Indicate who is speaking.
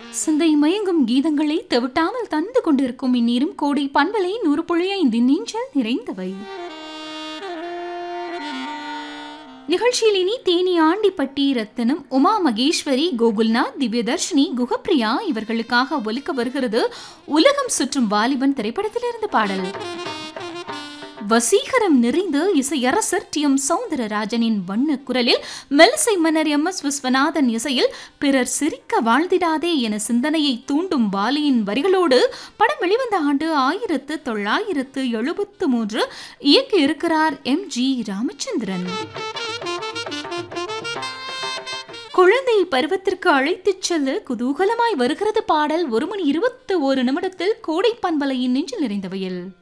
Speaker 1: சிந்தை மயங்கும் கீதங்களை தெவிட்டாமல் தந்து கொண்டிருக்கும் இந்நீரும் கோடை பண்பலை நூறு புள்ளி ஐந்து நெஞ்சல் நிறைந்தவை நிகழ்ச்சியில் இனி தேனி ஆண்டிப்பட்டி ரத்தினம் உமா மகேஸ்வரி கோகுல்நாத் திவ்யதர்ஷினி குகப்பிரியா இவர்களுக்காக ஒலிக்க வருகிறது உலகம் சுற்றும் வாலிபன் திரைப்படத்திலிருந்து பாடல் வசீகரம் நிறைந்த இசையரசர் டி எம் சவுந்தரராஜனின் வண்ண குரலில் மெல்சை மன்னர் எம் எஸ் விஸ்வநாதன் இசையில் பிறர் சிரிக்க வாழ்ந்திடாதே என சிந்தனையை தூண்டும் பாலியின் வரிகளோடு படம் வெளிவந்த ஆண்டு ஆயிரத்து தொள்ளாயிரத்து எழுபத்து மூன்று இயக்கியிருக்கிறார் எம் ஜி ராமச்சந்திரன் குழந்தை பருவத்திற்கு அழைத்துச் செல்ல குதூகலமாய் வருகிறது பாடல் ஒரு மணி இருபத்து ஒரு நிமிடத்தில் கோடை பண்பலையின் நெஞ்சில் நிறைந்தவையில்